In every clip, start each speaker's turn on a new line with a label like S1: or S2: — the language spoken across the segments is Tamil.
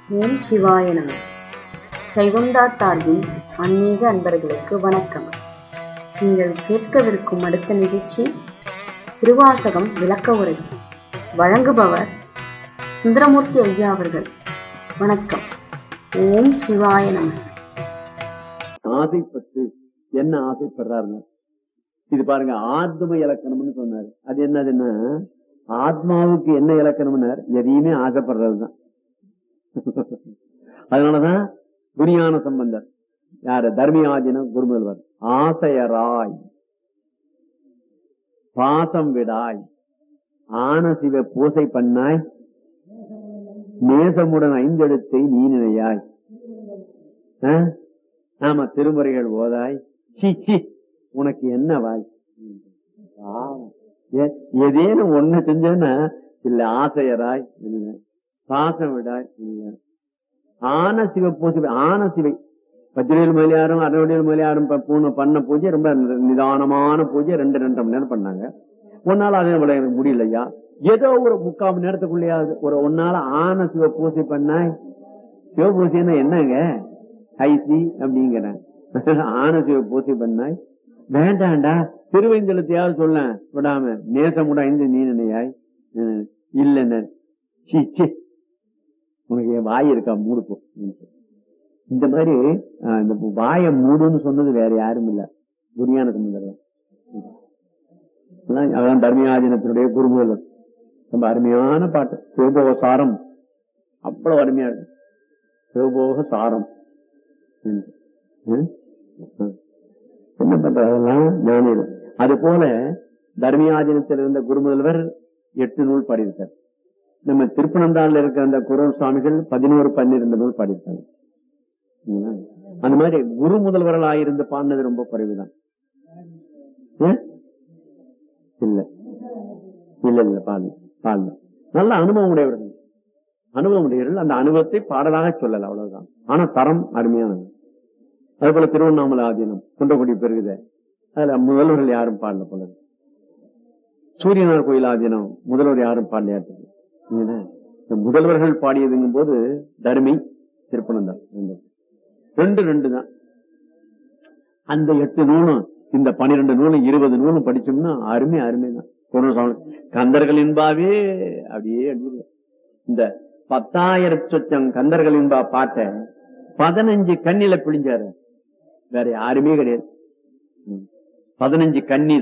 S1: ஓம் சிவாய நம சைவம்டா சார்பில் ஆன்மீக அன்பர்களுக்கு வணக்கம் நீங்கள் கேட்கவிருக்கும் அடுத்த நிகழ்ச்சி திருவாசகம் விளக்க உரை வழங்குபவர் சுந்தரமூர்த்தி ஐயா அவர்கள் வணக்கம் ஓம் சிவாய நம
S2: ஆசைப்பட்டு என்ன ஆசைப்படுறாருங்க இது பாருங்க ஆத்ம இலக்கணம்னு சொன்னாரு அது என்னதுன்னா ஆத்மாவுக்கு என்ன இலக்கணம்னார் எதையுமே ஆசைப்படுறதுதான் அதனாலதான் துணியான சம்பந்தர் யாரு தர்மியாதினம் குருமுதல்வர் ஆசையராய் பாசம் விடாய் ஆன சிவ பூசை பண்ணாய் நேசமுடன் ஐந்தெழுத்தை நீ நினையாய் ஆ? ஆமா திருமுறைகள் ஓதாய் சி சி உனக்கு என்ன வாய் பாவம். ஏ- ஏதேனும் ஒண்ணு செஞ்சேன்னா இல்ல ஆசையராய் இல்ல பாசம் விடாய் இல்ல ஆன சிவ பூஜை ஆன சிவை பத்திரிகையில் மலையாரும் அறுவடையில் மலையாரும் பூனை பண்ண பூஜை ரொம்ப நிதானமான பூஜை ரெண்டு ரெண்டரை மணி நேரம் பண்ணாங்க ஒன்னால அதே போல எனக்கு முடியலையா ஏதோ ஒரு முக்கால் மணி நேரத்துக்குள்ளேயாவது ஒரு ஒன்னால ஆன சிவ பூஜை பண்ணாய் சிவபூசைன்னா என்னங்க ஐசி அப்படிங்கிறேன் ஆன சிவ பூசை பண்ணாய் வேண்டாண்டா திருவைந்தளத்தையாவது சொல்ல விடாம நேசமுட ஐந்து நீ நினையாய் அஹ் இல்லைன்னு சீ சீ உனக்கு என் வாய் இருக்கா மூடுப்போம் இந்த மாதிரி அஹ், இந்த வாயை மூடுன்னு சொன்னது வேற யாரும் இல்ல குரியான சம்பந்தர் தான். அதான் அதான் தர்மியாதீனத்தினுடைய குருமுதல்வர் ரொம்ப அருமையான பாட்டு சிவபோக சாரம் அவ்வளவு அருமையா இருக்கு சிவபோக சாரம் ம். ம்? ம். என்ன பண்றதெல்லாம் ஞானிகள் அது போல தர்மியாதீனத்தில் இருந்த குருமுதல்வர் எட்டு நூல் பாடியிருக்கார் நம்ம திருப்பனந்தாள்ல இருக்கிற அந்த குரல் சுவாமிகள் பதினோரு பன்னிரண்டு நூல் பாடியிருக்காங்க சரிங்களா? அந்த மாதிரி குரு முதல்வர்களாக இருந்து பாடினது ரொம்ப குறைவுதான் ஏன்? இல்ல இல்ல இல்ல பாடல பாடல நல்ல அனுபவம் உடையவர்கள் அனுபவம் உடையவர்கள் அந்த அனுபவத்தை பாடலாக சொல்லல அவ்வளவுதான் ஆனா தரம் அருமையானது அதே போல திருவண்ணாமலை ஆதீனம் குன்றக்குடி பெருகுத அதுல முதல்வர்கள் யாரும் பாடல போல இருக்கு. சூரியனார் கோயில் ஆதீனம் முதல்வர் யாரும் பாடலையாட்டு இந்த முதல்வர்கள் பாடியதுங்கும் போது தருமி திருப்பனந்தார் ரெண்டு ரெண்டு ரெண்டு தான் அந்த எட்டு நூலும் இந்த பனிரெண்டு நூலும் இருபது நூலும் படிச்சோம்னா அருமை அருமை தான் கந்தர்களின்பாவே அப்படியே அடிக்கல இந்த பத்தாயிரம் சொச்சம் கந்தர்களின்பா பாட்டை பதினஞ்சு கண்ணில பிழிஞ்சாரு வேற யாருமே கிடையாது ம். பதினஞ்சு கண்ணில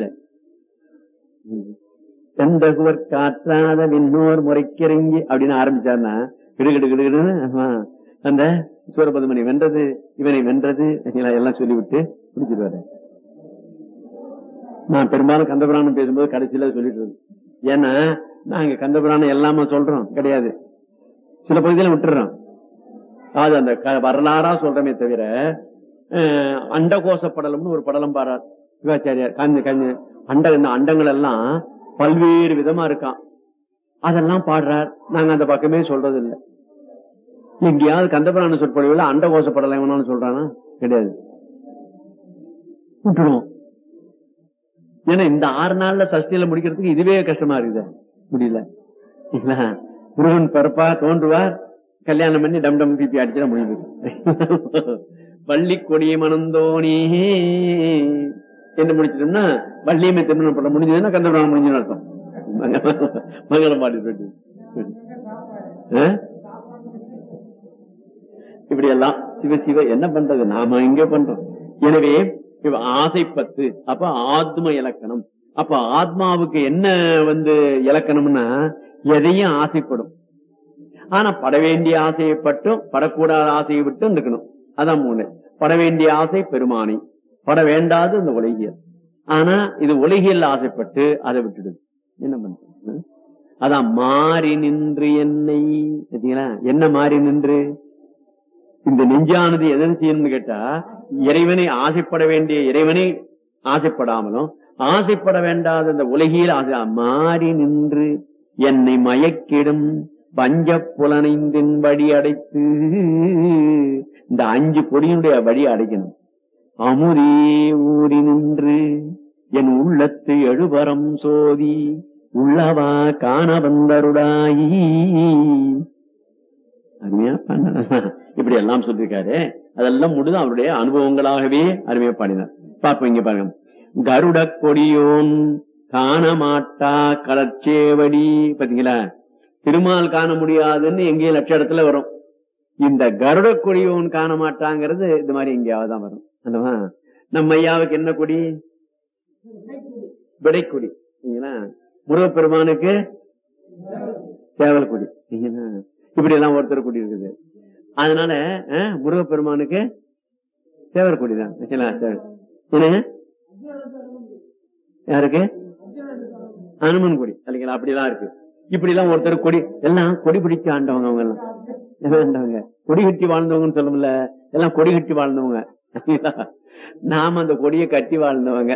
S2: ம். செந்தகுவர் காற்றாத விண்ணோர் முறைக்கிறங்கி அப்படின்னு ஆரம்பிச்சாருன்னா கிடுகிடு கிடுகிடுன்னு ஆமா, அந்த சூரபதுமனை வென்றது இவனை வென்றது எல்லாம் சொல்லிவிட்டு பிடிச்சிருவாரு நான் பெரும்பாலும் கந்தபுராணம் பேசும்போது கடைசியில சொல்லிட்டு இருக்கேன் ஏன்னா நாங்க கந்தபுராணம் எல்லாமே சொல்றோம் கிடையாது சில பகுதியில விட்டுறோம் அது அந்த க- வரலாறா சொல்றமே தவிர அஹ், அண்டகோச படலம்னு ஒரு படலம் பாடுறார் சிவாச்சாரியார் கண்ணு கண்ணு அண்ட இந்த அண்டங்கள் எல்லாம் பல்வேறு விதமா இருக்கான் அதெல்லாம் பாடுறார் நாங்க அந்த பக்கமே சொல்றது இல்ல எங்கேயாவது கந்தபுராண சொற்பொழிவுல அண்டகோச படலம் வேணாலும் சொல்றானா கிடையாது விட்டுருவோம் ஏன்னா இந்த ஆறு நாள்ல சஷ்டியில முடிக்கிறதுக்கு இதுவே கஷ்டமா இருக்குது முடியல இல்லைங்களா? முருகன் பிறப்பா தோன்றுவார் கல்யாணம் பண்ணி டம் டம் பிபி அடிச்சுட முடியுது வள்ளி கொடிய மணந்தோனி என்று முடிச்சிட்டோம்னா வள்ளியமை திருமணம் பண்ண முடிஞ்சதுன்னா கந்தபுராணம் முடிஞ்சுன்னு அர்த்தம் மங்களம் பாடி போயிட்டு ஆ? இப்படி எல்லாம் சிவ சிவ என்ன பண்றது நாம இங்க பண்றோம் எனவே இவ ஆசைப்பத்து அப்ப ஆத்ம இலக்கணம் அப்ப ஆத்மாவுக்கு என்ன வந்து இலக்கணம்னா எதையும் ஆசைப்படும் ஆனா பட வேண்டிய ஆசையை பட்டும் படக்கூடாத ஆசையை விட்டும் இருக்கணும் அதான் மூணு பட வேண்டிய ஆசை பெருமானை பட வேண்டாது இந்த உலகியல் ஆனா இது உலகியல் ஆசைப்பட்டு அதை விட்டுடுது என்ன பண்றது அதான் மாறி நின்று என்னை பார்த்தீங்களா என்ன மாறி நின்று இந்த நெஞ்சானது எதன் செய்யணும்னு கேட்டா இறைவனை ஆசைப்பட வேண்டிய இறைவனை ஆசைப்படாமலும் ஆசைப்பட வேண்டாத இந்த உலகில் ஆசை மாறி நின்று என்னை மயக்கிடும் பஞ்ச புலனைந்தின் வழி அடைத்து இந்த அஞ்சு பொடியினுடைய வழி அடைக்கணும் அமுதே ஊறி நின்று என் உள்ளத்து எழுபரம் சோதி உள்ளவா காண வந்தருடாயி அருமையா பண்ண இப்படி எல்லாம் சொல்லியிருக்காரு அதெல்லாம் முடிந்து அவருடைய அனுபவங்களாகவே அருமையா பாடினார் பார்ப்போம் இங்க பாருங்க கருட கொடியோன் காணமாட்டா கடற்சேவடி பாத்தீங்களா திருமால் காண முடியாதுன்னு எங்கேயும் லட்ச இடத்துல வரும் இந்த கருட கொடியோன் காண மாட்டாங்கிறது இது மாதிரி எங்கேயாவது தான் வரும் அல்லவா நம்ம ஐயாவுக்கு என்ன கொடி விடைக்குடி சரிங்களா முருகப்பெருமானுக்கு சேவல் கொடி சரிங்களா? இப்படி எல்லாம் ஒருத்தர் கொடி இருக்குது அதனால அஹ், முருகப்பெருமானுக்கு சேவர் கொடி தான் சரிங்களா? சரி. என்னங்க யாருக்கு அனுமன் கொடி இல்லைங்களா அப்படிலாம் இருக்கு இப்படி எல்லாம் ஒருத்தர் கொடி எல்லாம் கொடி பிடிச்சு ஆண்டவங்க அவங்க எல்லாம் எல்லாம் ஆண்டவங்க கொடி கட்டி வாழ்ந்தவங்கன்னு சொல்லும்ல எல்லாம் கொடி கட்டி வாழ்ந்தவங்க நாம அந்த கொடியை கட்டி வாழ்ந்தவங்க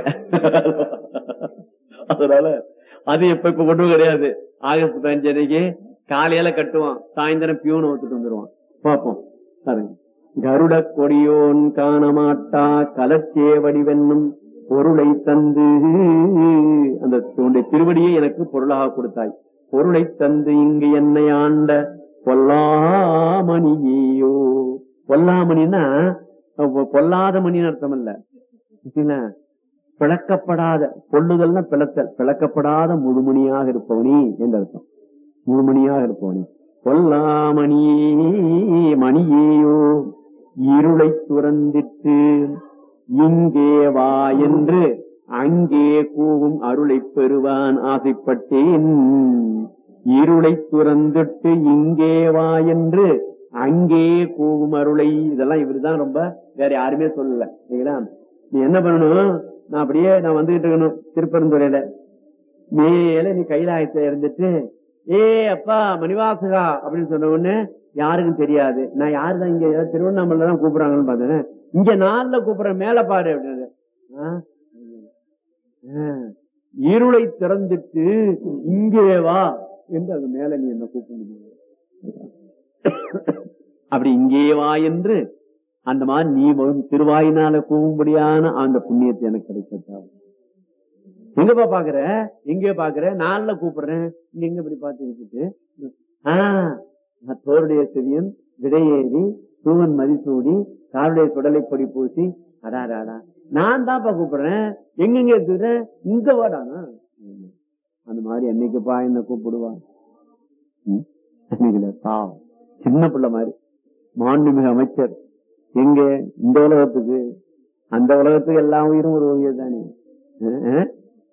S2: அதனால அது எப்ப இப்ப கொண்டு கிடையாது ஆகஸ்ட் பதினஞ்சு காலையில கட்டுவான் சாயந்தரம் பியூனை ஒத்துட்டு வந்துருவான் பார்ப்போம் பாருங்க கருட கொடியோன் காணமாட்டா கலச்சேவடி வென்னும் பொருளை தந்து அந்த உன்னுடைய திருவடியை எனக்கு பொருளாக கொடுத்தாய் பொருளை தந்து இங்கு என்னை ஆண்ட பொல்லாமணியோ பொல்லாமணின்னா அப்ப பொல்லாத மணின்னு அர்த்தம் இல்ல இல்ல பிளக்கப்படாத பொல்லுதல்னா பிளத்தல் பிளக்கப்படாத முழுமணியாக இருப்பவனி என்று அர்த்தம் முழுமணியாக இருப்பவனி பொல்லாமணியே மணியேயோ இருளை துறந்திட்டு இங்கே வா என்று அங்கே கூவும் அருளை பெறுவான் ஆசைப்பட்டேன் இருளை துறந்துட்டு இங்கே வா என்று அங்கே கூவும் அருளை இதெல்லாம் இவருதான் ரொம்ப வேற யாருமே சொல்லல சரிங்களா நீ என்ன பண்ணணும் நான் அப்படியே நான் வந்துகிட்டு இருக்கணும் திருப்பரந்துறையில மேல நீ கைலாயத்துல இருந்துட்டு ஏ அப்பா மணிவாசகா அப்படின்னு சொன்ன உடனே யாருக்கும் தெரியாது நான் யாருதான் இங்க ஏதோ திருவண்ணாமலை தான் கூப்பிடுறாங்கன்னு பார்த்தேன் இங்க நாள்ல கூப்பிடுறேன் மேல பாரு அப்படின்னு ஆ? ஆ. இருளை திறந்துட்டு இங்கே வா என்று அது மேல நீ என்ன கூப்பிட முடியும் அப்படி இங்கே வா என்று அந்த மாதிரி நீ வரும் திருவாயினால கூவும்படியான அந்த புண்ணியத்தை எனக்கு கிடைச்சதா எங்கப்பா பாக்குற எங்க பாக்குற நாள்ல கூப்பிடுறேன் நீ எங்க இப்படி பார்த்து வச்சுட்டு ஆஹ் நான் தோருடைய செவியன் விடையேறி தூவன் மதிசூடி காருடைய சுடலை பொடி பூசி அடாடாடா நான் தான்ப்பா கூப்பிடுறேன் எங்கெங்க எடுத்துக்கிறேன் இங்க வாடானா அந்த மாதிரி என்னைக்குப்பா என்ன கூப்பிடுவா ம்? அன்னைக்குல பாவம் சின்ன பிள்ளை மாதிரி மாண்புமிகு அமைச்சர் எங்க இந்த உலகத்துக்கு அந்த உலகத்துக்கு எல்லா உயிரும் ஒரு உயிர் தானே அஹ்?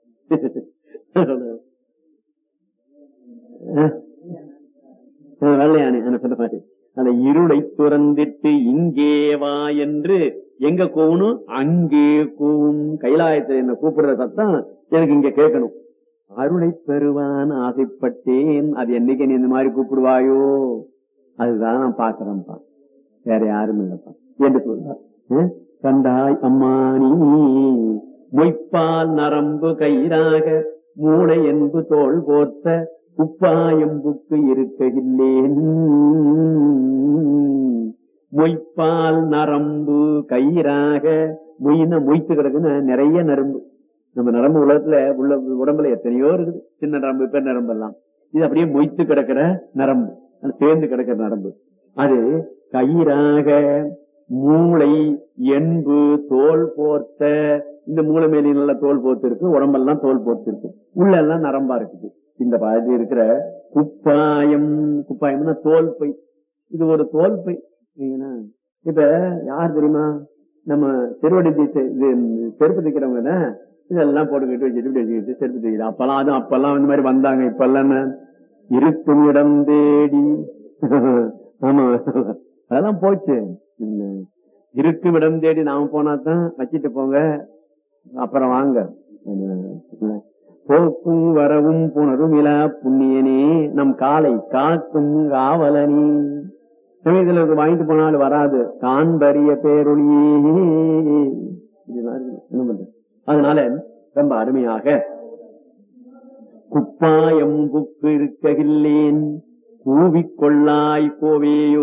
S2: அஹ்? அஹ் வெள்ளையானே அந்த சொன்ன மாதிரி அந்த இருளை துறந்திட்டு இங்கே வா என்று எங்க கூவணும் அங்கே கூவும் கைலாயத்தில் என்ன கூப்பிடுற சத்தம் எனக்கு இங்க கேட்கணும் அருளை பெறுவான் ஆசைப்பட்டேன் அது என்னைக்கு நீ இந்த மாதிரி கூப்பிடுவாயோ அதுதான் நான் பாக்குறேன்ப்பா வேற யாரும் இல்லப்பா என்று சொல்றார் அஹ்? கண்டாய் அம்மானி மொய்ப்பால் நரம்பு கயிறாக மூளை என்பு தோல் போர்த்த உப்பாயம்புக்கு இருக்ககில்லேன் மொய்ப்பால் நரம்பு கயிறாக மொய்னா மொய்த்து கிடக்குன்னு நிறைய நரம்பு நம்ம நரம்பு உலகத்துல உள்ள உடம்புல எத்தனையோ இருக்குது சின்ன நரம்பு பெண் நரம்பு எல்லாம் இது அப்படியே மொய்த்து கிடக்கிற நரம்பு அது சேர்ந்து கிடக்கிற நரம்பு அது கயிறாக மூளை என்பு தோல் போர்த்த இந்த மூளை மேலே நல்ல தோல் போர்த்து இருக்கு உடம்பெல்லாம் தோல் போர்த்து இருக்கு உள்ள எல்லாம் நரம்பா இருக்குது இந்த பாதி இருக்கிற குப்பாயம் குப்பாயம்னா தோல் பை இது ஒரு தோல் பை சரிங்களா? இப்ப யார் தெரியுமா நம்ம திருவடி தீசை- இது செருப்பு தைக்கிறவங்க தான் இதெல்லாம் போட்டுக்கிட்டு வச்சுட்டு இப்படி வச்சுக்கிட்டு செருப்பு தைக்கிறாங்க அப்பெல்லாம் அதுவும் அப்பெல்லாம் இந்த மாதிரி வந்தாங்க இப்பெல்லாம் என்ன இருக்கும் இடம் தேடி ஆமா அதெல்லாம் போச்சு என்ன, இருக்கும் இடம் தேடி நாம போனா தான் வச்சிட்டு போங்க அப்புறம் வாங்க என்ன, போக்கும் வரவும் புணரும் இலா புண்ணியனே நம் காலை காக்கும் காவலனே சமயத்துல இருக்கு வாங்கிட்டு போனாலும் வராது காண்பரிய பேரொழியே இதெல்லாம் இருக்குது. என்ன பண்றது? அதனால ரொம்ப அருமையாக குப்பாயம் புக்கு இருக்ககில்லேன் கூவிக்கொள்ளாய் கோவேயோ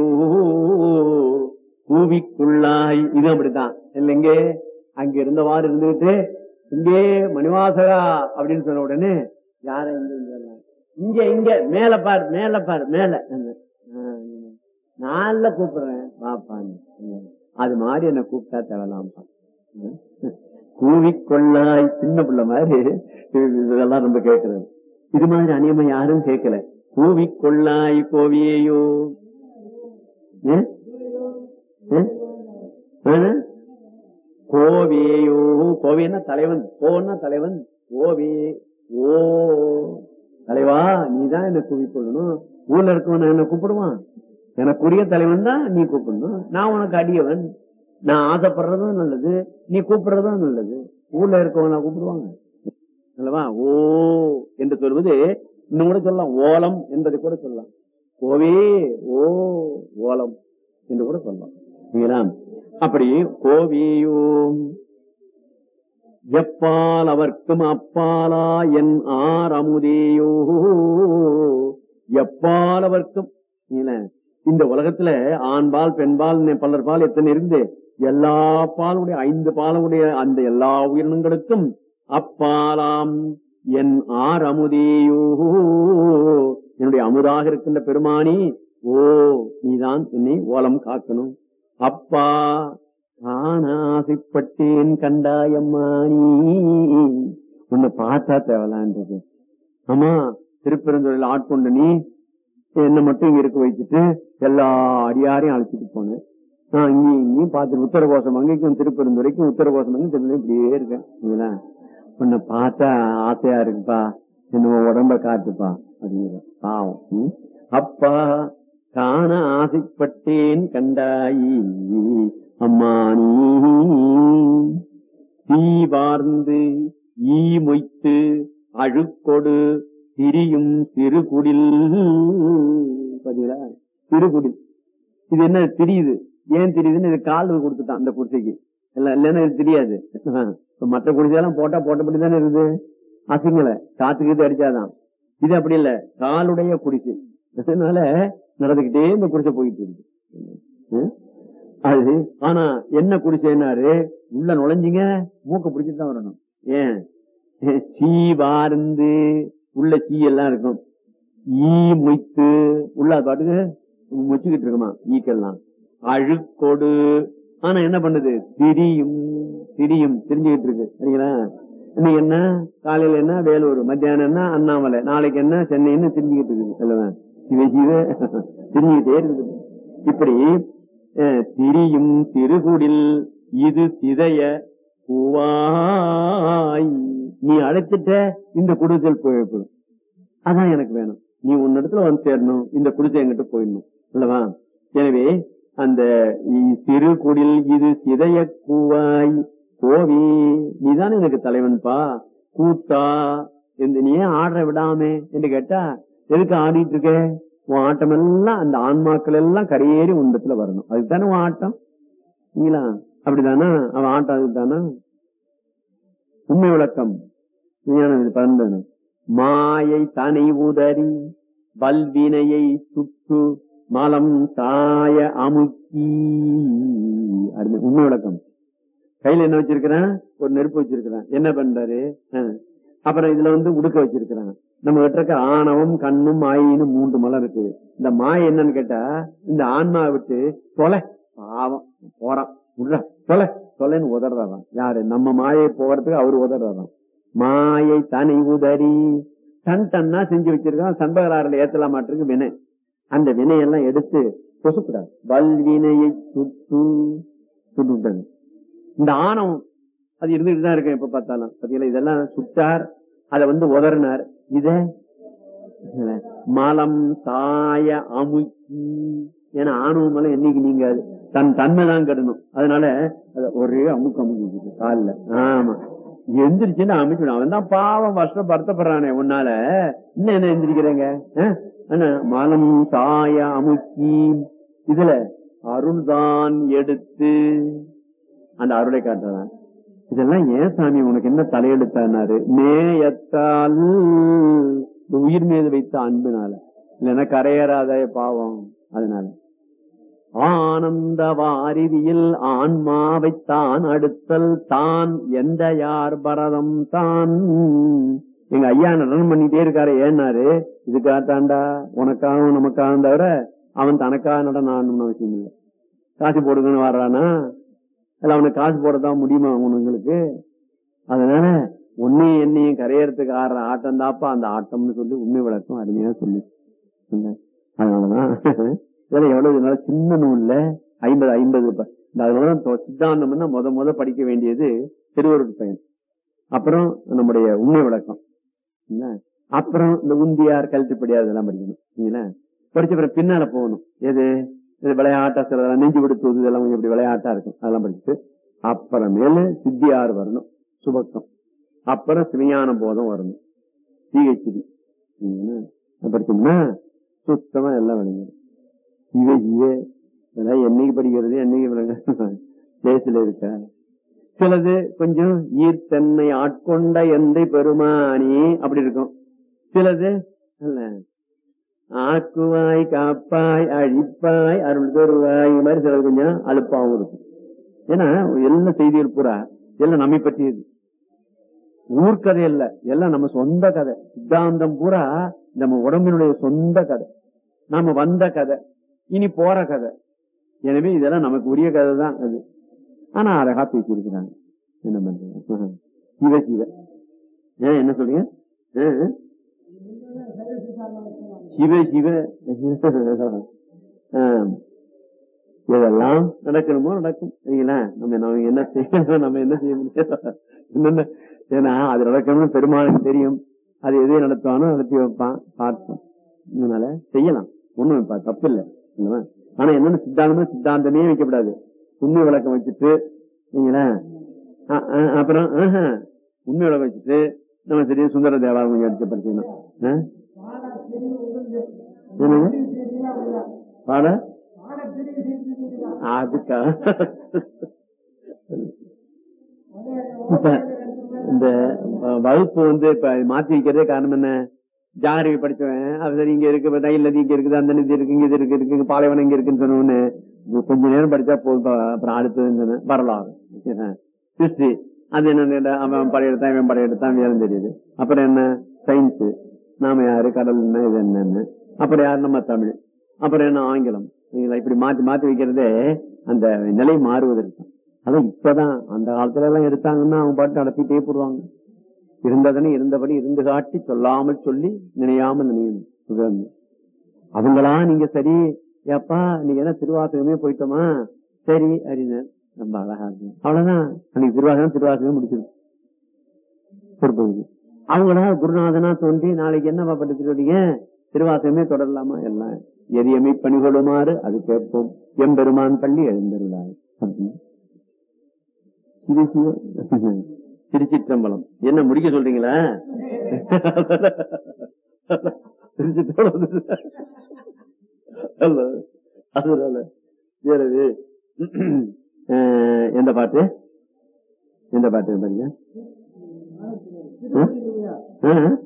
S2: கூவிக்குள்ளாய் இது அப்படித்தான் இல்லைங்க அங்க இருந்தவாறு இருந்துகிட்டு இங்கே மணிவாசகா அப்படின்னு சொன்ன உடனே யார இங்க இங்க எல்லாம்? இங்க இங்க மேல பார் மேல பார் மேல ஆ, நான் காலைல கூப்பிடுறேன் வாப்பான்னு ம். அது மாதிரி என்ன கூப்பிட்டா தேவலாம்ப்பா ம். கூவிக்கொள்ளாய் சின்ன பிள்ளை மாதிரி இது- இதெல்லாம் ரொம்ப கேட்கறது இது மாதிரி அநியமா யாரும் கேட்கல கூவிக்கொள்ளாய் கோவியேயோ ஏ? ஏ? ஆ? கோவேயோ கோவேன்னா தலைவன் கோன்னா தலைவன் கோவே ஓ தலைவா நீதான் என்ன கூவிக்கொள்ளணும் ஊர்ல இருக்கவன் என்ன கூப்பிடுவான் எனக்குரிய தலைவன் தான் நீ கூப்பிடணும் நான் உனக்கு அடியவன் நான் ஆசைப்படுறதும் நல்லது நீ கூப்பிடுறதும் நல்லது ஊர்ல இருக்கவன் கூப்பிடுவாங்க அல்லவா ஓ என்று சொல்வது இன்னும் கூட சொல்லலாம் ஓலம் என்பதை கூட சொல்லலாம் கோவே ஓ ஓலம் என்று கூட சொல்லலாம் சரிங்களா அப்படி கோவேயோ எப்பால் அவர்க்கும் அப்பாலா என் ஆர் அமுதேயோ எப்பால் அவர்க்கும் இல்ல, இந்த உலகத்துல ஆண்பால் பெண்பால் நெ- பலர் பால் எத்தனை இருந்து எல்லா பாலுடைய ஐந்து பாலுடைய அந்த எல்லா உயிரினங்களுக்கும் அப்பாலாம் என் ஆர் அமுதேயோ என்னுடைய அமுதாக இருக்கின்ற பெருமானி ஓ நீதான் என்னை ஓலம் காக்கணும் அப்பா நான் ஆசைப்பட்டேன் கண்டாயம்மானி உன்னை பார்த்தா தேவலான்றது ஆமா திருப்பெருந்துறையில் ஆட்கொண்ட நீ என்ன மட்டும் இங்க இருக்க வச்சுட்டு எல்லா அடியாரையும் அழைச்சிட்டு போனேன் நான் இங்கேயும் இங்கேயும் பார்த்து உத்தரகோசம் அங்கேயும் திருப்பெருந்துறைக்கும் உத்தரகோசம் அங்கேயும் திரும்ப இப்படியே இருக்கேன் சரிங்களா? உன்னை பார்த்தா ஆசையா இருக்குப்பா என்னவோ உடம்ப காட்டுப்பா அப்படிங்கிற பாவம் ம்? அப்பா காண ஆசைப்பட்டேன் கண்டாயி அம்மா நீ தீ வார்ந்து ஈ மொய்த்து அழுக்கொடு திரியும் திருகுடில் பாத்தீங்களா திருகுடில் இது என்ன தெரியுது ஏன் தெரியுதுன்னு இது கால் கொடுத்துட்டான் அந்த குடிசைக்கு இல்ல இல்லன்னா இது தெரியாது இப்ப மற்ற குடிசையெல்லாம் போட்டா போட்டபடி தானே இருக்குது அசிங்கல காத்துக்கு இது அடிச்சாதான் இது அப்படி இல்ல காலுடைய குடிசை அதனால நடந்துகிட்டே இந்த குடிசை போயிட்டு இருக்கு ம்? அது ஆனா என்ன குடிசைனாரு உள்ள நுழைஞ்சிங்க மூக்க பிடிச்சிட்டு தான் வரணும் ஏன் சீ வார்ந்து உள்ள சீ எல்லாம் இருக்கும் ஈ மொய்த்து உள்ள அது பாட்டுக்கு மொச்சுக்கிட்டு இருக்குமா ஈக்கெல்லாம் அழுக்கொடு ஆனா என்ன பண்ணுது திரியும் திரியும் தெரிஞ்சுக்கிட்டு இருக்கு சரிங்களா இன்னைக்கு என்ன காலையில என்ன வேலூர் மத்தியானம் என்ன அண்ணாமலை நாளைக்கு என்ன சென்னைன்னு தெரிஞ்சுக்கிட்டு இருக்குது அல்லவா சிவ சிவ தெரிஞ்சுக்கிட்டே இருக்குது இப்படி அஹ், திரியும் திருகுடில் இது சிதைய பூவாய் நீ அழைச்சிட்ட இந்த குடிசல் போயிடும் அதான் எனக்கு வேணும் நீ உன்னிடத்துல வந்து சேரணும் இந்த குடிசை எங்கிட்ட போயிடணும் அல்லவா எனவே அந்த இ- திருக்குடில் இது சிதைய கூவாய் கோவி நீதானே எனக்கு தலைவன்பா கூத்தா இந்த நீ ஏன் ஆடுற விடாமே என்று கேட்டா எதுக்கு ஆடிட்டு இருக்க உன் ஆட்டம் எல்லாம் அந்த ஆன்மாக்கள் எல்லாம் கரையேறி உண்டத்துல வரணும் அதுதானே உன் ஆட்டம் நீங்களா அப்படிதானா அவன் ஆட்டம் அதுதானா உண்மை விளக்கம் விஞ்ஞானம் இது பறந்தது மாயை தனை உதறி வல்வினையை சுட்டு மலம் தாய அமுக்கி அருமை உண்மை விளக்கம் கையில என்ன வச்சிருக்கிறேன் ஒரு நெருப்பு வச்சிருக்கிறேன் என்ன பண்றாரு அஹ். அப்புறம் இதுல வந்து உடுக்க வச்சிருக்கிறான் நம்ம கிட்ட இருக்க ஆணவம் கண்ணும் மாயின்னு மூன்று மலம் இருக்கு இந்த மாய என்னன்னு கேட்டா இந்த ஆன்மாவை விட்டு தொலை பாவம் போறான் விடுறா தொலை தொலைன்னு உதறாராம் யாரு நம்ம மாயை போகிறதுக்கு அவரு உதறாராம் மாயை தனி உதறி டன் டன்னா செஞ்சு வச்சிருக்கான் சண்பகலாறுல ஏத்தலாம் மாட்டிருக்கு வினை அந்த வினையெல்லாம் எடுத்து பொசுக்கூடாது வல்வினையை சுட்டு சுட்டுட்டது இந்த ஆணவம் அது இருந்துட்டு தான் இருக்கு எப்ப பார்த்தாலும் பாத்தீங்களா இதெல்லாம் சுட்டார் அதை வந்து உதறினார் இத மலம் சாய அமுக்கி ஏன்னா ஆணவம் எல்லாம் என்னைக்கு நீங்க தன் தன்மை தான் கெடணும் அதனால அத ஒரே அமுக்கு அமுக்கு காலில் ஆமா எந்திரிச்சுன்னு அமைச்சுடும் அவன் தான் பாவம் வருஷம் வருத்தப்படுறானே உன்னால இன்னும் என்ன எந்திரிக்கிறேங்க அஹ்? என்ன மலம் சாய அமுக்கி இதுல அருள்தான் எடுத்து அந்த அருளை காட்டுறான் இதெல்லாம் ஏன் சாமி உனக்கு என்ன தலையெடுத்தாரு நேயத்தால் இந்த உயிர் மீது வைத்த அன்புனால இல்லைன்னா கரையேறாத பாவம் அதனால ஆனந்த வாரிதியில் ஆன்மாவை தான் அடுத்தல் தான் எந்த யார் பரதம் தான் எங்க ஐயா நடனம் பண்ணிட்டே இருக்காரு ஏன்னாரு இதுக்காகத்தாண்டா உனக்காகவும் நமக்காகவும் தவிர அவன் தனக்காக நடனான்னு அவசியம் இல்லை காசு போடுங்கன்னு வர்றானா இல்ல அவனுக்கு காசு போடத்தான் முடியுமா அவனுங்களுக்கு அதனால உன்னையும் என்னையும் கரையறதுக்கு ஆடுற ஆட்டம் தாப்பா அந்த ஆட்டம்னு சொல்லி உண்மை விளக்கம் அருமையா சொல்லி சொன்னேன். அதனாலதான் இதெல்லாம் எவ்வளவு நல்ல சின்ன நூல்ல ஐம்பது ஐம்பது ப- இந்த அதனாலதான் தொ- சித்தாந்தம்னா முத முத படிக்க வேண்டியது திருவருட் பயன் அப்புறம் நம்முடைய உண்மை விளக்கம் என்ன? அப்புறம் இந்த உந்தியார் கல்விப்படியார் இதெல்லாம் படிக்கணும் சரிங்களா? படிச்ச பிறகு பின்னால போகணும் எது இது விளையாட்டா சில நெஞ்சு விடுத்து இதெல்லாம் கொஞ்சம் இப்படி விளையாட்டா இருக்கும் அதெல்லாம் படிச்சுட்டு அப்புறமேல சித்தியார் வரணும் சுபக்கம் அப்புறம் சிவஞான போதம் வரணும் பிஹெச்டி படிச்சோம்னா சுத்தமா எல்லாம் விளங்கிடும் இவே இவே இதெல்லாம் என்னைக்கு படிக்கிறது என்னைக்கு விளங்க தேசில இருக்கா சிலது கொஞ்சம் ஈர்த்தன்னை ஆட்கொண்ட எந்தை பெருமானி அப்படி இருக்கும் சிலது அல்ல ஆக்குவாய் காப்பாய் அழிப்பாய் அருள் தருவாய் இந்த மாதிரி சிலது கொஞ்சம் அலுப்பாவும் இருக்கும் ஏன்னா எல்லா செய்திகள் பூரா எல்லாம் நம்மை பற்றியது ஊர்க்கதை இல்ல எல்லாம் நம்ம சொந்த கதை சித்தாந்தம் பூரா நம்ம உடம்பினுடைய சொந்த கதை நாம வந்த கதை இனி போற கதை எனவே இதெல்லாம் நமக்கு உரிய கதை தான் அது ஆனா அழகா பேசியிருக்கிறாங்க என்ன பண்றது சிவ சிவ ஏன் என்ன சொல்றீங்க ஆ? சிவ சிவ ஆ. இதெல்லாம் நடக்கணுமோ நடக்கும் சரிங்களா நம்ம நம்ம என்ன செய்யணும் நம்ம என்ன செய்ய முடியாது என்னென்ன ஏன்னா அது நடக்கணும்னு பெருமாளுக்கு தெரியும் அது எதை நடத்துவானோ நடத்தி வைப்பான் பார்ப்போம் அதனால செய்யலாம் ஒண்ணும் இப்ப தப்பு இல்லை இல்லையா? ஆனா என்னன்னு சித்தாந்தமே சித்தாந்தமே வைக்கப்படாது உண்மை விளக்கம் வச்சுட்டு சரிங்களா அ- அ- அப்புறம் ஆஹா, உண்மை விளக்கம் வச்சுட்டு நம்ம சரி சுந்தர தேவாரம் கொஞ்சம் எடுத்து படிக்கணும் ஆ? என்னங்க பாட அதுக்கா இப்ப இந்த வ- வகுப்பு வந்து இப்ப மாத்தி வைக்கிறதே காரணம் என்ன ஜாகிரவி படிச்சவன் அது சரி இங்க இருக்கு ரயில் நதி இங்க இருக்குது அந்த நதி இருக்கு இங்க இது இருக்கு இருக்கு இங்க பாலைவனம் இங்க இருக்குன்னு சொன்னோன்னு கொஞ்ச நேரம் படிச்சா போதும் பா- அப்புறம் அடுத்ததுன்னு சொன்னேன் வரலாறு ஹிஸ்டரி அது என்ன அவன் படையெடுத்தான் இவன் படையெடுத்தான் வேலை தெரியுது அப்புறம் என்ன சயின்ஸ் நாம யாரு கடல் என்ன இது என்னன்னு அப்புறம் யாரு நம்ம தமிழ் அப்புறம் என்ன ஆங்கிலம் சரிங்களா? இப்படி மாத்தி மாத்தி வைக்கிறதே அந்த நிலை மாறுவதற்கு அதான் இப்பதான் அந்த காலத்துல எல்லாம் எடுத்தாங்கன்னா அவங்க பாட்டு நடத்திட்டே போடுவாங்க இருந்ததனை இருந்தபடி இருந்து காட்டி சொல்லாமல் சொல்லி நினையாமல் நினையணும் இதுதான். அவங்களா நீங்க சரி ஏப்பா நீங்க என்ன திருவாசகமே போயிட்டோமா சரி அப்படின்னு ரொம்ப அழகா இருக்கு அவ்வளவுதான் அன்னைக்கு திருவாசகம் திருவாசகம் முடிச்சிடும் திருப்பதி அவங்களா குருநாதனா தோன்றி நாளைக்கு என்னப்பா படிச்சுட்டு வரீங்க திருவாசகமே தொடரலாமா எல்லாம் எரியமை பணிகொடுமாறு அது கேட்போம் எம்பெருமான் பள்ளி எழுந்தருளாய் அப்படின்னு. சிவ சிவ. திருச்சிற்றம்பலம் என்ன முடிக்க சொல்றீங்களா திருச்சிற்றம்பலம் அல்ல. அதனால எனவே அஹ், எந்த பாட்டு எந்த பாட்டு பாருங்க ஆ? ஆ?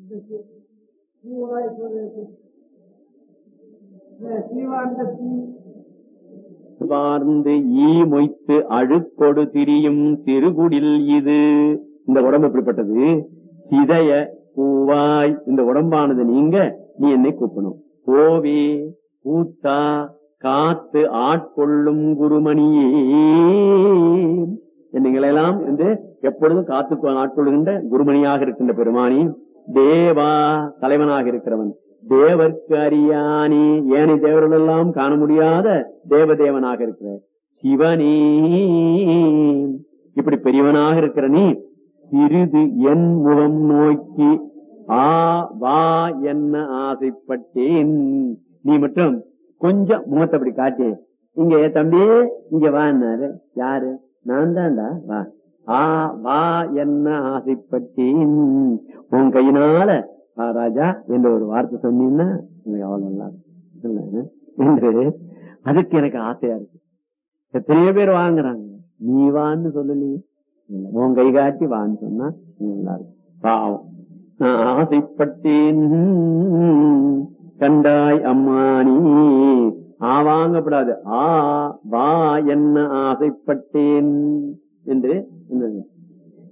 S2: வார்ந்து ஈ மொய்த்து அழுக்கொடு திரியும் திருகுடில் இது இந்த உடம்பு எப்படிப்பட்டது சிதைய பூவாய் இந்த உடம்பானது நீங்க நீ என்னை கூப்பிடணும் கோவே பூத்தா காத்து ஆட்கொள்ளும் குருமணியே என்னைகளெல்லாம் வந்து எப்பொழுதும் காத்து ஆட்கொள்ளுகின்ற குருமணியாக இருக்கின்ற பெருமானி தேவா தலைவனாக இருக்கிறவன் தேவர்க்கு அறியானி ஏனை தேவர்கள் எல்லாம் காண முடியாத தேவதேவனாக இருக்கிற சிவனே இப்படி பெரியவனாக இருக்கிற நீ சிறிது என் முகம் நோக்கி ஆ வா என்ன ஆசைப்பட்டேன் நீ மட்டும் கொஞ்சம் முகத்தை அப்படி காட்டி இங்க தம்பி இங்க வான்னாரு யாரு நான் தான்டா வா ஆ வா என்ன ஆசைப்பட்டேன் உன் கையினால வா ராஜா என்ற ஒரு வார்த்தை சொன்னீங்கன்னா எனக்கு அவ்வளவு நல்லா இருக்கும். இல்ல, என்று அதுக்கு எனக்கு ஆசையா இருக்கு எத்தனையோ பேர் வாங்குறாங்க நீ வான்னு சொல்லலையே இல்ல, உன் கை காட்டி வான்னு சொன்னா நல்லா இருக்கும் பாவம் நான் ஆசைப்பட்டேன் கண்டாய் அம்மானி ஆ வாங்கப்படாது ஆ வா என்ன ஆசைப்பட்டேன் என்று என்னது?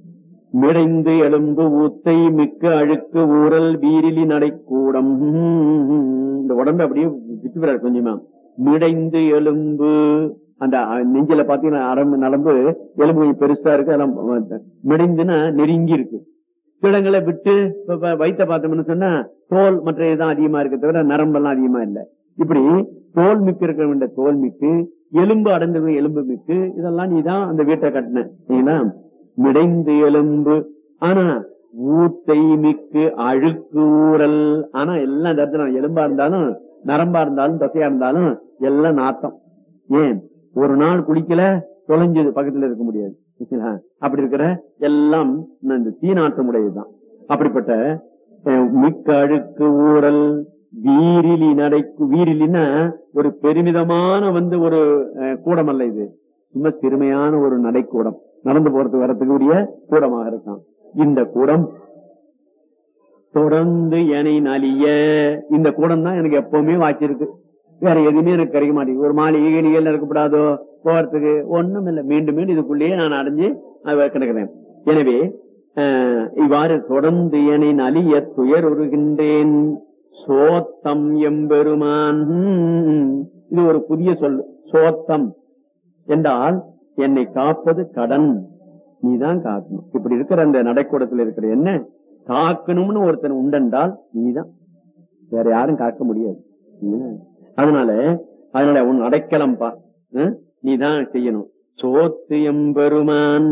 S2: மிடைந்து எலும்பு ஊத்தை மிக்க அழுக்கு ஊரல் வீரிலி நடைக்கூடம் இந்த உடம்பு அப்படியே விட்டுவிடாரு கொஞ்சமா மிடைந்து எலும்பு அந்த நெஞ்சில பாத்தீங்கன்னா அரம்பு நரம்பு எலும்பு கொஞ்சம் பெருசா இருக்கு அதெல்லாம் மிடைந்துன்னா நெருங்கி இருக்கு கிழங்களை விட்டு வைத்த பார்த்தோம்னு சொன்னா தோல் மற்ற இதுதான் அதிகமா இருக்கு தவிர நரம்பெல்லாம் அதிகமா இல்ல இப்படி தோல் மிக்கு இருக்க வேண்டிய தோல் மிக்கு எலும்பு அடைந்திருக்க எலும்பு மிக்கு இதெல்லாம் நீதான் அந்த வீட்டை கட்டின மிடைந்து எலும்பு ஆனா ஊத்தை மிக்கு அழுக்கு ஊறல் ஆனா எல்லாம் இந்த இடத்துல எலும்பா இருந்தாலும் நரம்பா இருந்தாலும் தசையா இருந்தாலும் எல்லாம் நாத்தம் ஏன் ஒரு நாள் குளிக்கல தொலைஞ்சது பக்கத்துல இருக்க முடியாது அப்படி இருக்கிற எல்லாம் இந்த தீநாட்டம் உடையதுதான் அப்படிப்பட்ட மிக்க அழுக்கு ஊறல் வீரிலி நடைக்கு வீரிலின்னா ஒரு பெருமிதமான வந்து ஒரு கூடம் அல்ல இது சும்மா சிறுமையான ஒரு நடைக்கூடம் நடந்து போறதுக்கு வரத்துக்கு உரிய கூடமாக இருக்கான் இந்த கூடம் தொடர்ந்து எனை நலிய இந்த கூடம் தான் எனக்கு எப்பவுமே வாச்சிருக்கு வேற எதுவுமே எனக்கு கிடைக்க மாட்டேங்குது ஒரு மாளிகை கீழிகள் இருக்கப்படாதோ போறதுக்கு ஒண்ணும் இல்லை மீண்டும் மீண்டும் இதுக்குள்ளேயே நான் அடைஞ்சு கிடக்கிறேன் எனவே இவ்வாறு தொடர்ந்து எனை நலிய துயர் உருகின்றேன் சோத்தம் எம்பெருமான் இது ஒரு புதிய சொல் சோத்தம் என்றால் என்னை காப்பது கடன் நீதான் காக்கணும் இப்படி இருக்கிற அந்த நடைக்கூடத்தில் இருக்கிற என்ன காக்கணும்னு ஒருத்தன் உண்டென்றால் நீதான் வேற யாரும் காக்க முடியாது அதனால அதனால உன் அடைக்கலம்பா நீதான் செய்யணும் சோத்து எம்பெருமான்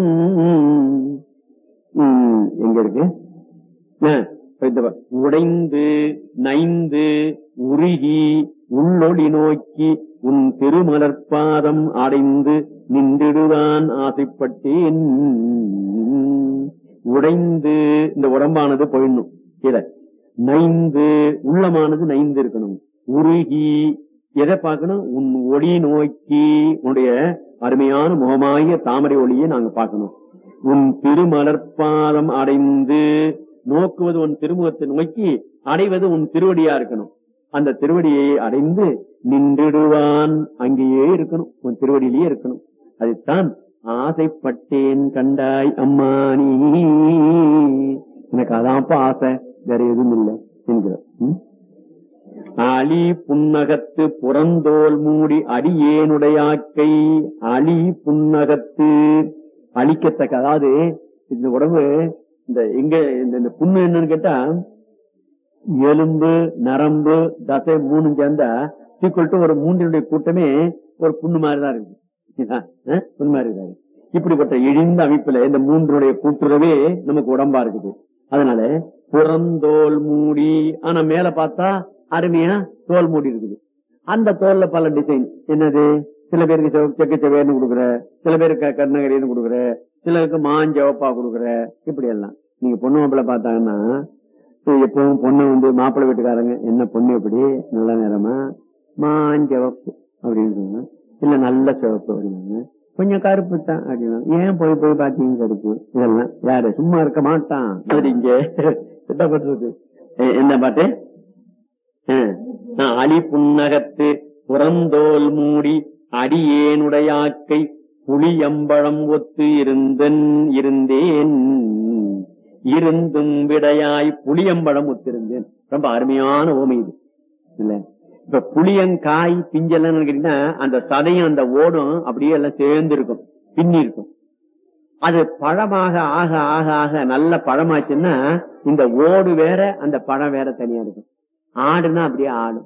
S2: எங்க இருக்கு உடைந்து நைந்து உருகி உள்ளொளி நோக்கி உன் திருமலர்பாதம் அடைந்து நின்றிடுவான் ஆசைப்பட்டேன் உடைந்து இந்த உடம்பானது போயிடணும் கீழே நைந்து உள்ளமானது நைந்து இருக்கணும் உருகி எதை பார்க்கணும் உன் ஒளி நோக்கி உன்னுடைய அருமையான முகமாகிய தாமரை ஒளியை நாங்க பார்க்கணும் உன் திருமலர்பாதம் அடைந்து நோக்குவது உன் திருமுகத்தை நோக்கி அடைவது உன் திருவடியா இருக்கணும் அந்த திருவடியை அடைந்து நின்றுடுவான் அங்கேயே இருக்கணும் உன் திருவடியிலேயே இருக்கணும் அதுதான் ஆசைப்பட்டேன் கண்டாய் அம்மானி எனக்கு அதான்ப்பா ஆசை வேற எதுவும் இல்லை என்கிறார் அலி புன்னகத்து புறந்தோல் மூடி அடியேனுடையாக்கை அலி புன்னகத்து அழிக்கத்தக்க அதாவது இந்த உடம்பு இந்த எங்க இந்த புண்ணு என்னன்னு கேட்டா எலும்பு நரம்பு தசை மூணு சேர்ந்தா ஈக்குவல் டு ஒரு மூன்றினுடைய கூட்டமே ஒரு புண்ணு மாதிரிதான் இருக்கு புண்ணு மாதிரி இருக்காரு இப்படிப்பட்ட இழிந்த அமைப்புல இந்த மூன்றுடைய கூட்டுறவே நமக்கு உடம்பா இருக்குது அதனால புறந்தோல் மூடி ஆனா மேல பார்த்தா அருமையா தோல் மூடி இருக்குது அந்த தோல்ல பல டிசைன் என்னது சில பேருக்கு செக்க செவேர்னு கொடுக்குற சில பேருக்கு கருணகரின்னு கொடுக்குற சிலருக்கு மாஞ்சவப்பா கொடுக்குற இப்படி எல்லாம் நீங்க பொண்ணு மாப்பிள்ள பார்த்தாங்கன்னா எப்பவும் பொண்ணு வந்து மாப்பிள்ளை வீட்டுக்காரங்க என்ன பொண்ணு எப்படி நல்ல நேரமா மாஞ்சவப்பு அப்படின்னு சொன்னா இல்ல நல்ல சிவப்பு அப்படின்னாங்க கொஞ்சம் கருப்பு தான் அப்படின்னா ஏன் போய் போய் பாத்தீங்க கருப்பு இதெல்லாம் யாரு சும்மா இருக்க மாட்டான் அது இங்க திட்டப்பட்டிருக்கு என்ன பாட்டு அலி புன்னகத்து புறந்தோல் மூடி அடியேனுடையாக்கை புளியம்பழம் ஒத்து இருந்தன் இருந்தேன் இருந்தும் விடையாய் புளியம்பழம் ஒத்திருந்தேன் ரொம்ப அருமையான ஓமை இது இல்ல இப்ப புளியங்காய் பிஞ்செல்லாம் கேட்டீங்கன்னா அந்த சதையும் அந்த ஓடும் அப்படியே எல்லாம் சேர்ந்து இருக்கும் பின்னி இருக்கும் அது பழமாக ஆக ஆக ஆக நல்ல பழமாச்சுன்னா இந்த ஓடு வேற அந்த பழம் வேற தனியா இருக்கும் ஆடுனா அப்படியே ஆடும்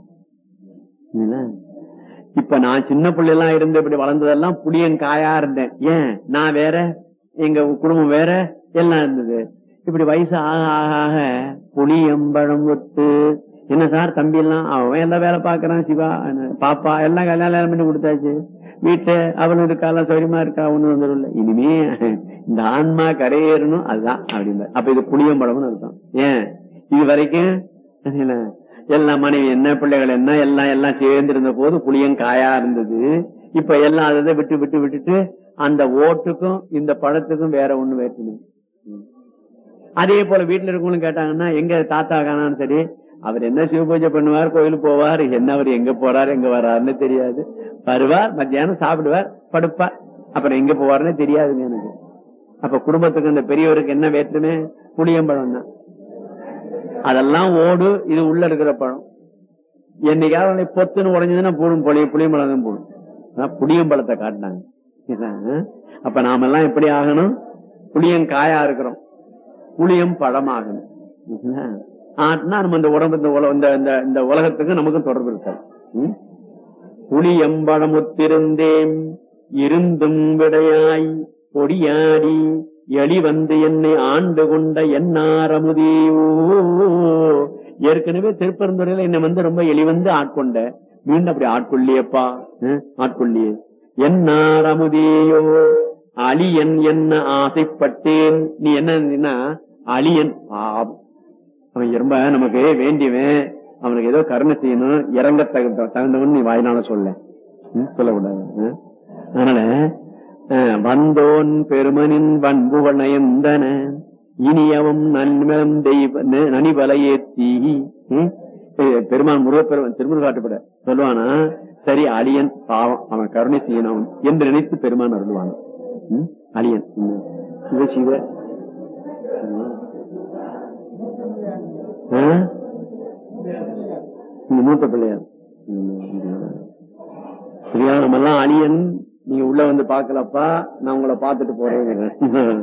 S2: இப்ப நான் சின்ன பிள்ளை எல்லாம் இருந்து இப்படி வளர்ந்ததெல்லாம் புளியன் காயா இருந்தேன் ஏன் நான் வேற எங்க குடும்பம் வேற எல்லாம் இருந்தது இப்படி வயசு ஆக ஆக ஆக புளியம்பழம் ஒத்து என்ன சார் தம்பி எல்லாம் அவன் எல்லாம் வேலை பாக்குறான் சிவா பாப்பா எல்லாம் கல்யாணம் பண்ணி கொடுத்தாச்சு வீட்டுல அவனும் இருக்கா சௌரியமா இருக்கா ஒண்ணு வந்துடும் இனிமே இந்த ஆன்மா கரையேறணும் அதுதான் அப்படின்னு அப்ப இது புளியம்பழம்னு அர்த்தம் ஏன் இது வரைக்கும் எல்லா மனைவி என்ன பிள்ளைகள் என்ன எல்லாம் எல்லாம் சேர்ந்து இருந்த போது புளியம் காயா இருந்தது இப்ப எல்லாம் அதை விட்டு விட்டு விட்டுட்டு அந்த ஓட்டுக்கும் இந்த பழத்துக்கும் வேற ஒண்ணு வேற்றுமை அதே போல வீட்டுல இருக்கவங்களும் கேட்டாங்கன்னா எங்க தாத்தா காணான்னு சரி அவர் என்ன சிவ பூஜை பண்ணுவார் கோயிலுக்கு போவார் என்ன அவர் எங்க போறாரு எங்க வர்றாருன்னு தெரியாது வருவார் மத்தியானம் சாப்பிடுவார் படுப்பார் அப்புறம் எங்க போவாருன்னு தெரியாதுங்க எனக்கு அப்ப குடும்பத்துக்கு அந்த பெரியவருக்கு என்ன வேற்றுமே புளியம்பழம் தான் அதெல்லாம் ஓடு இது உள்ள இருக்கிற பழம் என்னைக்காவது பொத்துன்னு உடஞ்சதுன்னா போடும் புளிய புளியம்பழம் தான் போடும் அதான் புளியம்பழத்தை காட்டினாங்க இதான், அப்ப நாமெல்லாம் எப்படி ஆகணும் புளியங்காயா இருக்கிறோம் புளியம் பழமாகணும் இல்லைங்களா? ஆட்டினா நம்ம இந்த உடம்பு இந்த உல- இந்த- இந்த- இந்த உலகத்துக்கு நமக்கும் தொடர்பு இருக்காது ம்? புளியம்பழமுத்திருந்தேன் இருந்தும் விடையாய் பொடியாடி எளி வந்து என்னை ஆண்டு கொண்ட என்னாரமுதியோ ஏற்கனவே திருப்பரந்துறையில என்னை வந்து ரொம்ப எளி வந்து ஆட்கொண்ட மீண்டும் அப்படி ஆட்கொள்ளியப்பா ம், ஆட்கொள்ளியே என்னாரமுதியோ அலியன் என்ன ஆசைப்பட்டேன் நீ என்ன அலியன் பாவம் அவன் ரொம்ப நமக்கு வேண்டியவன் அவனுக்கு ஏதோ கருணை செய்யணும் இறங்க தகுந்த தகுந்தவன் நீ வாயினால சொல்ல ம், சொல்லக்கூடாது ம். அதனால அஹ், வந்தோன் பெருமனின் வன்புவனையந்தன இனியவும் நன்மலம் தெய்வ ந- நனிவலையேத்தி ம், பெ- பெருமான் முருகப்பெருமான் திருமுருக காட்டுப்பட சொல்லுவானா சரி அலியன் பாவம் அவன் கருணை செய்யணும் அவன் என்று நினைத்து பெருமான் அருள்வான் ம், அலியன் ம். சிவ சிவ ஆ? இந்த மூத்த பிள்ளையார் சரியா நம்ம எல்லாம் அலியன் நீங்க உள்ள வந்து பாக்கலப்பா நான் உங்களை பார்த்துட்டு போறேன்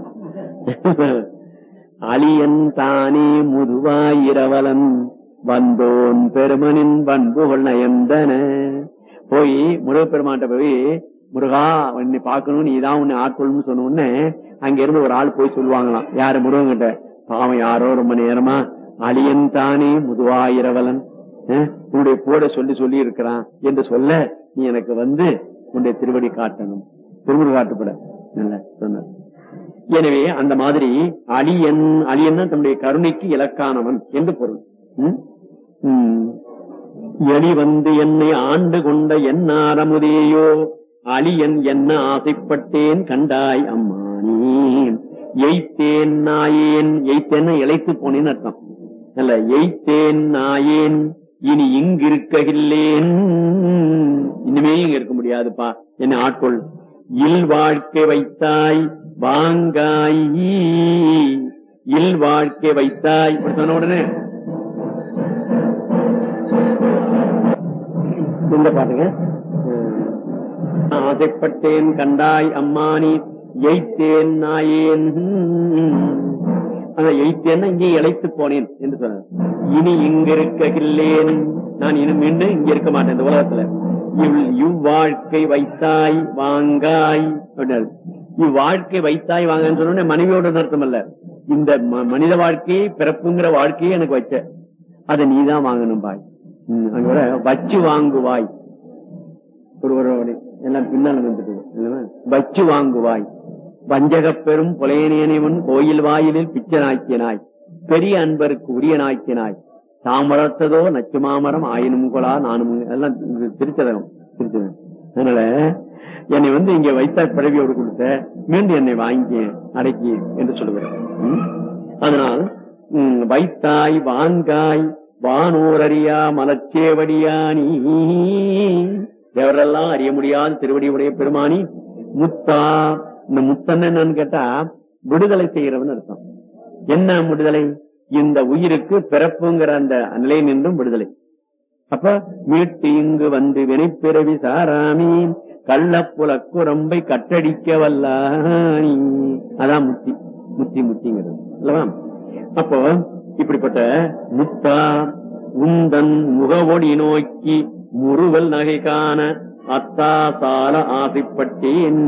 S2: அலியன் தானே முதுவாயிரவலன் வந்தோன் பெருமனின் பண்புகள் நயந்தன போய் முருகப்பெருமான்ட்ட போய் முருகா உன்னை பார்க்கணும் நீ தான் உன்னை ஆட்கொள்ளும் சொன்ன உடனே அங்க இருந்து ஒரு ஆள் போய் சொல்லுவாங்களாம் யாரு முருகன் கிட்ட பாவம் யாரோ ரொம்ப நேரமா அலியன் தானே முதுவாயிரவலன் அஹ், உன்னுடைய போட சொல்லி சொல்லி இருக்கிறான் என்று சொல்ல நீ எனக்கு வந்து உன்னுடைய திருவடி காட்டணும் திருமுரு காட்டுப்பட நல்ல சொன்னார் எனவே அந்த மாதிரி அலியன் அலியன் தான் தன்னுடைய கருணைக்கு இலக்கானவன் என்று பொருள் ம்? ம். எலி வந்து என்னை ஆண்டு கொண்ட என்னாரமுதேயோ அலியன் என்ன ஆசைப்பட்டேன் கண்டாய் அம்மானே எய்த்தேன் நாயேன் எய்த்தேன்னா இழைத்து போனேன்னு அர்த்தம் அல்ல எய்த்தேன் நாயேன் இனி இங்கு இருக்ககில்லேன் இனிமே இங்க இருக்க முடியாதுப்பா என்ன ஆட்கொள் இல் வாழ்க்கை வைத்தாய் வாங்காய் இல் வாழ்க்கை வைத்தாய் இப்படி சொன்ன உடனே இந்த பாட்டுங்க ஆசைப்பட்டேன் கண்டாய் அம்மானி எய்த்தேன் நாயேன் அந்த எய்த்தேன்னா இங்கே இழைத்து போனேன் என்று சொன்னார் இனி இங்க இருக்ககில்லேன் நான் இனி மீண்டும் இங்க இருக்க மாட்டேன் இந்த உலகத்துல இவ் இவ்வாழ்க்கை வைத்தாய் வாங்காய் அப்படின்னாரு இவ்வாழ்க்கை வைத்தாய் வாங்கன்னு சொன்ன உடனே மனைவியோட அர்த்தம் அல்ல இந்த ம- மனித வாழ்க்கையை பிறப்புங்கிற வாழ்க்கையை எனக்கு வச்ச அதை நீதான் வாங்கணும் பாய் ம், அங்க வர வச்சு வாங்குவாய் ஒரு ஒரு ஒரு எல்லாம் பின்னால் வந்துட்டு இல்லையா? வச்சு வாங்குவாய் வஞ்சகப் பெரும் புலையனேனிவன் கோயில் வாயிலில் பிச்சை நாய்க்கினாய் பெரிய அன்பருக்கு உரிய நாய்க்கினாய் தாம் வளர்த்ததோ நச்சு மாமரம் ஆயினும் கொலா நானும் எல்லாம் இது திருச்சதகம் திருச்சதகம் அதனால என்னை வந்து இங்க வைத்த பிறவியோடு கொடுத்த மீண்டும் என்னை வாங்கி அடக்கி என்று சொல்லுகிறேன் ம்? அதனால் ம், வைத்தாய் வாங்காய் வானோரறியா மலச்சேவடியானி எவரெல்லாம் அறிய முடியாத திருவடி உடைய பெருமானி முத்தா இந்த முத்தன் என்னன்னு கேட்டா விடுதலை செய்கிறவன் அர்த்தம் என்ன விடுதலை இந்த உயிருக்கு பிறப்புங்கிற அந்த நிலை நின்றும் விடுதலை அப்ப மீட்டு இங்கு வந்து வினைப்பிறவி சாராமி கள்ளப்புல குரம்பை கட்டடிக்க வல்லானி அதான் முத்தி முத்தி முத்திங்கிறது அல்லவா அப்போ இப்படிப்பட்ட முத்தா உந்தன் முகவொடி நோக்கி முறுவல் நகை காண அத்தா சால ஆசைப்பட்டேன்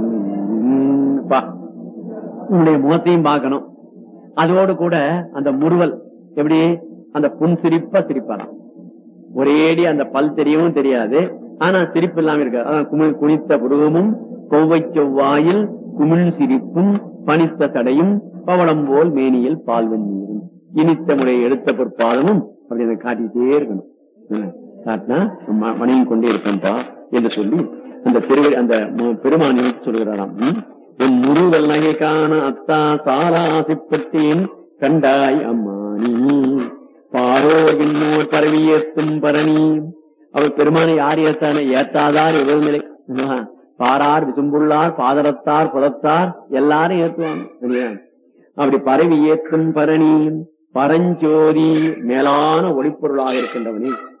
S2: பா உன்னுடைய முகத்தையும் பார்க்கணும் அதோடு கூட அந்த முறுவல் எப்படி அந்த புன் சிரிப்பா சிரிப்பாராம் ஒரேடி அந்த பல் தெரியவும் தெரியாது ஆனா சிரிப்பு இல்லாம இருக்காது அதான் குமிழ் குனித்த புருகமும் கொவ்வை செவ்வாயில் குமிழ் சிரிப்பும் பனித்த தடையும் பவளம் போல் மேனியில் பால்வன் நீரும் இனித்த முறை எடுத்த பொற்பாதமும் அப்படி அதை காட்டிட்டே இருக்கணும் என்ன? காட்டினா ம- வணங்கி கொண்டே இருப்பேன்பா என்று சொல்லி அந்த திருவடி அந்த மு- பெருமானை சொல்கிறாராம் ம்? உன் முருகல் நகை காண அத்தா சாரா ஆசைப்பட்டேன் கண்டாய் அம்மானி பாரோர் விண்ணோர் பரவி ஏத்தும் பரணி அவர் பெருமானை யார் ஏத்தான ஏத்தாதார் எவ்வளவு நிலை அல்லவா? பாரார் விசும்புள்ளார் பாதரத்தார் புதத்தார் எல்லாரும் ஏற்றுவாங்க சரியா அப்படி பரவி ஏற்றும் பரணி பரஞ்சோதி மேலான ஒளிப்பொருளாக இருக்கின்றவனே